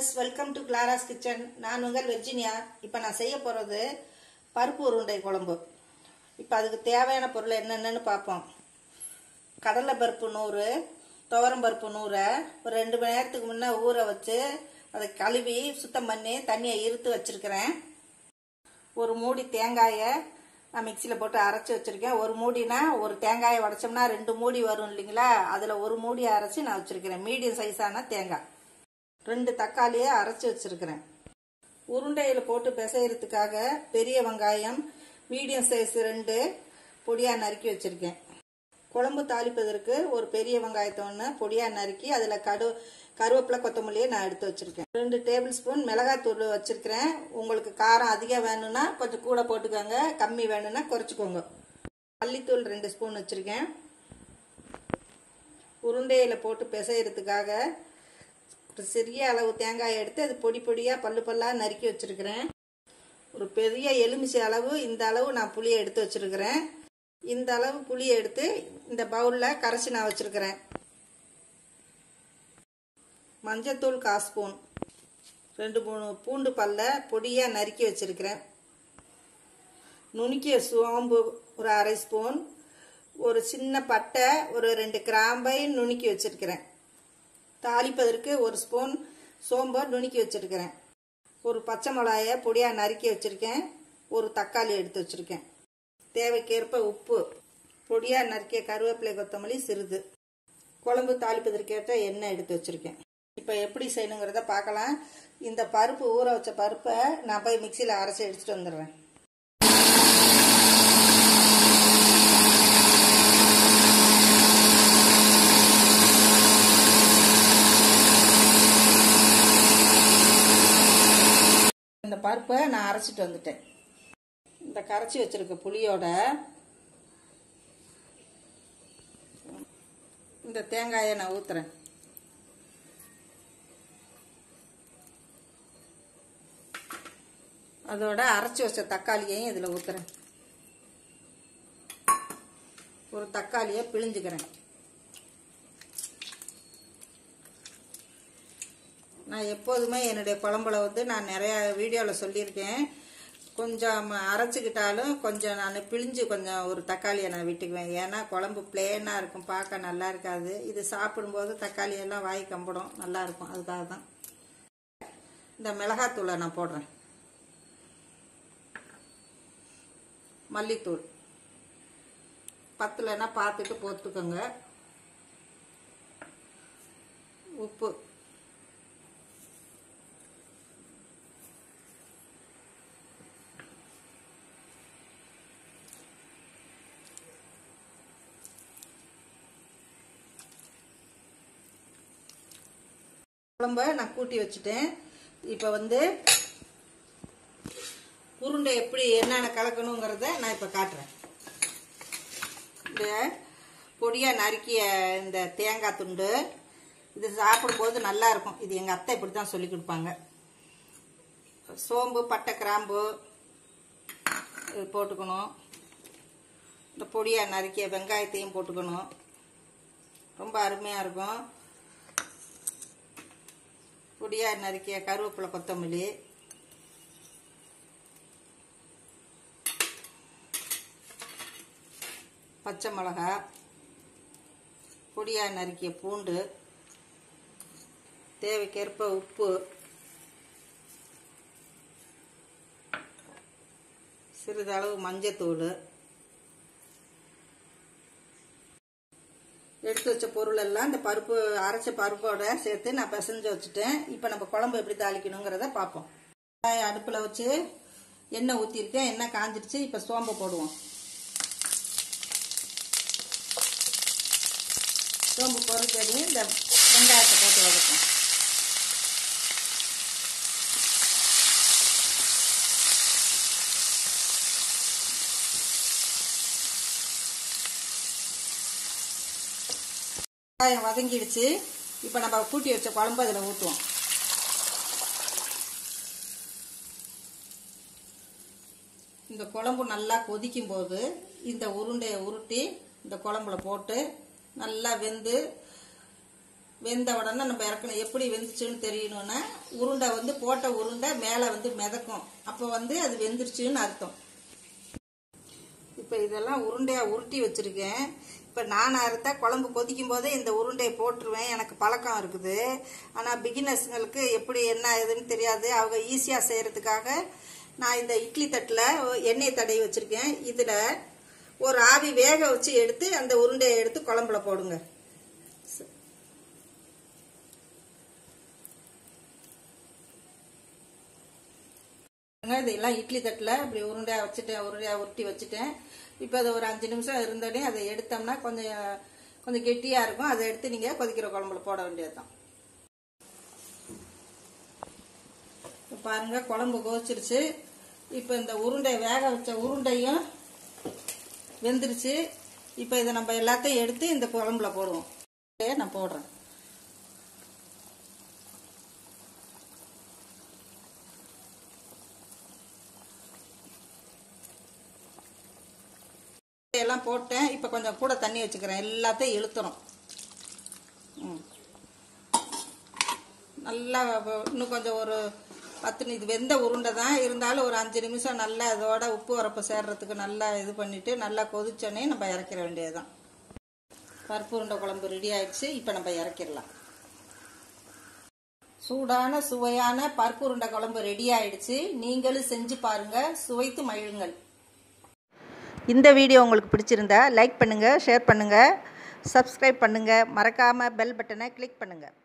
viewers welcome to Clara's kitchen நான் உங்கள் Virginia இப்போ நான் செய்ய போகிறது பருப்பு உருண்டை குழம்பு இப்போ அதுக்கு தேவையான பொருள் என்னென்னு பார்ப்போம் கடலை பருப்பு நூறு துவரம் பருப்பு நூறை ஒரு ரெண்டு மணி நேரத்துக்கு முன்னே ஊற வச்சு அதை கழுவி சுத்தம் பண்ணி தண்ணியை இருத்து வச்சிருக்கிறேன் ஒரு மூடி தேங்காயை நான் மிக்சியில் போட்டு அரைச்சி வச்சிருக்கேன் ஒரு மூடினா ஒரு தேங்காயை உடைச்சோம்னா ரெண்டு மூடி வரும் இல்லைங்களா அதில் ஒரு மூடி அரைச்சி நான் வச்சிருக்கிறேன் மீடியம் சைஸான தேங்காய் ரெண்டு தக்காளியை அரைச்சி வச்சிருக்கிறேன் உருண்டையில் போட்டு பிசையறதுக்காக பெரிய வெங்காயம் மீடியம் சைஸ் ரெண்டு பொடியாக நறுக்கி வச்சிருக்கேன் குழம்பு தாளிப்பதற்கு ஒரு பெரிய வெங்காயத்தை ஒன்று பொடியாக நறுக்கி அதில் கடு கருவேப்பிலை கொத்தமல்லியை நான் எடுத்து வச்சிருக்கேன் ரெண்டு டேபிள் ஸ்பூன் மிளகாத்தூள் வச்சிருக்கிறேன் உங்களுக்கு காரம் அதிகம் வேணும்னா கொஞ்சம் கூட போட்டுக்கோங்க கம்மி வேணும்னா குறைச்சிக்கோங்க மல்லித்தூள் ரெண்டு ஸ்பூன் வச்சிருக்கேன் உருண்டையில் போட்டு பிசையறதுக்காக ஒரு சிறிய அளவு தேங்காய் எடுத்து அது பொடி பொடியாக பல்லு பல்லாக நறுக்கி வச்சிருக்கிறேன் ஒரு பெரிய எலுமிச்சை அளவு இந்த அளவு நான் புளியை எடுத்து வச்சிருக்கிறேன் இந்த அளவு புளியை எடுத்து இந்த பவுலில் கரைச்சி நான் வச்சிருக்கிறேன் மஞ்சத்தூள் கால் ஸ்பூன் ரெண்டு மூணு பூண்டு பல்ல பொடியாக நறுக்கி வச்சிருக்கிறேன் நுணுக்கிய சோம்பு ஒரு அரை ஸ்பூன் ஒரு சின்ன பட்டை ஒரு ரெண்டு கிராம்பை நுணுக்கி வச்சிருக்கிறேன் தாளிப்பதற்கு ஒரு ஸ்பூன் சோம்பை நுணுக்கி வச்சிருக்கிறேன் ஒரு பச்சை மிளகாயை பொடியாக நறுக்கி வச்சிருக்கேன் ஒரு தக்காளி எடுத்து வச்சிருக்கேன் தேவைக்கேற்ப உப்பு பொடியாக நறுக்கிய கருவேப்பிலை கொத்தமல்லி சிறிது குழம்பு தாளிப்பதற்கேற்ற எண்ணெய் எடுத்து வச்சிருக்கேன் இப்போ எப்படி செய்யணுங்கிறத பார்க்கலாம் இந்த பருப்பு ஊற வச்ச பருப்பை நான் போய் மிக்சியில் அரைச்சி எடுத்துட்டு வந்துடுறேன் இந்த பருப்பை நான் அரைச்சிட்டு வந்துட்டேன் இந்த கரைச்சி வச்சிருக்க புளியோட இந்த தேங்காயை நான் ஊத்துறேன் அதோட அரைச்சி வச்ச தக்காளியையும் இதில் ஊத்துறேன் ஒரு தக்காளியை பிழிஞ்சுக்கிறேன் நான் எப்போதுமே என்னுடைய குழம்புல வந்து நான் நிறையா வீடியோவில் சொல்லியிருக்கேன் கொஞ்சம் அரைச்சிக்கிட்டாலும் கொஞ்சம் நான் பிழிஞ்சு கொஞ்சம் ஒரு தக்காளியை நான் விட்டுக்குவேன் ஏன்னா குழம்பு பிளேனாக இருக்கும் பார்க்க நல்லா இருக்காது இது சாப்பிடும்போது தக்காளி எல்லாம் வாய் கம்பிடும் நல்லா இருக்கும் அதுக்காக தான் இந்த மிளகாத்தூளை நான் போடுறேன் மல்லித்தூள் பத்துலன்னா பார்த்துட்டு போட்டுக்கோங்க உப்பு குழம்ப நான் கூட்டி வச்சுட்டேன் இப்போ வந்து உருண்டை எப்படி என்னென்ன கலக்கணுங்கிறத நான் இப்போ காட்டுறேன் இந்த பொடியாக நறுக்கிய இந்த தேங்காய் துண்டு இது சாப்பிடும்போது நல்லா இருக்கும் இது எங்கள் அத்தை இப்படி தான் சொல்லி கொடுப்பாங்க சோம்பு பட்டை கிராம்பு இது போட்டுக்கணும் இந்த பொடியாக நறுக்கிய வெங்காயத்தையும் போட்டுக்கணும் ரொம்ப அருமையாக இருக்கும் பொடியாக நறுக்கிய கருவேப்பிலை கொத்தமல்லி பச்சை மிளகா பொடியாக நறுக்கிய பூண்டு தேவைக்கேற்ப உப்பு சிறிதளவு மஞ்சத்தூள் எடுத்து வச்ச பொருள் எல்லாம் இந்த பருப்பு அரைச்ச பருப்போட சேர்த்து நான் பிசைஞ்சு வச்சுட்டேன் இப்போ நம்ம குழம்பு எப்படி தாளிக்கணுங்கிறத பார்ப்போம் அடுப்பில் வச்சு எண்ணெய் ஊற்றிருக்கேன் எண்ணெய் காஞ்சிடுச்சு இப்போ சோம்பு போடுவோம் சோம்பு பொறுத்தடி இந்த வெங்காயத்தை போட்டு வதக்கும் வெங்காயம் வதங்கிடுச்சு இப்போ நம்ம கூட்டி வச்ச குழம்பு அதில் ஊற்றுவோம் இந்த குழம்பு நல்லா கொதிக்கும் போது இந்த உருண்டையை உருட்டி இந்த குழம்புல போட்டு நல்லா வெந்து வெந்த உடனே நம்ம இறக்கணும் எப்படி வெந்துச்சுன்னு தெரியணும்னா உருண்டை வந்து போட்ட உருண்டை மேலே வந்து மிதக்கும் அப்போ வந்து அது வெந்துருச்சுன்னு அர்த்தம் இப்போ இதெல்லாம் உருண்டையாக உருட்டி வச்சுருக்கேன் இப்போ நான் அறுத்தா குழம்பு கொதிக்கும் போதே இந்த உருண்டையை போட்டுருவேன் எனக்கு பழக்கம் இருக்குது ஆனால் பிகினர்ஸுங்களுக்கு எப்படி என்ன ஏதுன்னு தெரியாது அவங்க ஈஸியாக செய்கிறதுக்காக நான் இந்த இட்லி தட்டில் எண்ணெய் தடவி வச்சுருக்கேன் இதில் ஒரு ஆவி வேக வச்சு எடுத்து அந்த உருண்டையை எடுத்து குழம்புல போடுங்க இதெல்லாம் இட்லி தட்டில் இப்படி உருண்டையாக வச்சுட்டேன் உருண்டையாக உருட்டி வச்சுட்டேன் இப்போ அது ஒரு அஞ்சு நிமிஷம் இருந்தோடனே அதை எடுத்தோம்னா கொஞ்சம் கொஞ்சம் கெட்டியாக இருக்கும் அதை எடுத்து நீங்கள் கொதிக்கிற குழம்புல போட வேண்டியது தான் பாருங்க குழம்பு கொதிச்சிருச்சு இப்போ இந்த உருண்டை வேக வச்ச உருண்டையும் வெந்துருச்சு இப்போ இதை நம்ம எல்லாத்தையும் எடுத்து இந்த குழம்புல போடுவோம் நான் போடுறேன் எல்லாம் போட்டேன் இப்போ கொஞ்சம் கூட தண்ணி வச்சுக்கிறேன் எல்லாத்தையும் இழுத்துறோம் ம் நல்லா இன்னும் கொஞ்சம் ஒரு பத்து இது வெந்த உருண்டை தான் இருந்தாலும் ஒரு அஞ்சு நிமிஷம் நல்லா இதோட உப்பு உரப்பு சேர்றதுக்கு நல்லா இது பண்ணிட்டு நல்லா கொதிச்சோன்னே நம்ம இறக்கிற வேண்டியதுதான் பருப்பு உருண்டை குழம்பு ரெடி ஆயிடுச்சு இப்போ நம்ம இறக்கிடலாம் சூடான சுவையான பருப்பு உருண்டை குழம்பு ரெடி ஆயிடுச்சு நீங்களும் செஞ்சு பாருங்க சுவைத்து மகிழுங்கள் இந்த வீடியோ உங்களுக்கு பிடிச்சிருந்தா லைக் பண்ணுங்கள் ஷேர் பண்ணுங்கள் சப்ஸ்கிரைப் பண்ணுங்கள் மறக்காமல் பெல் பட்டனை கிளிக் பண்ணுங்கள்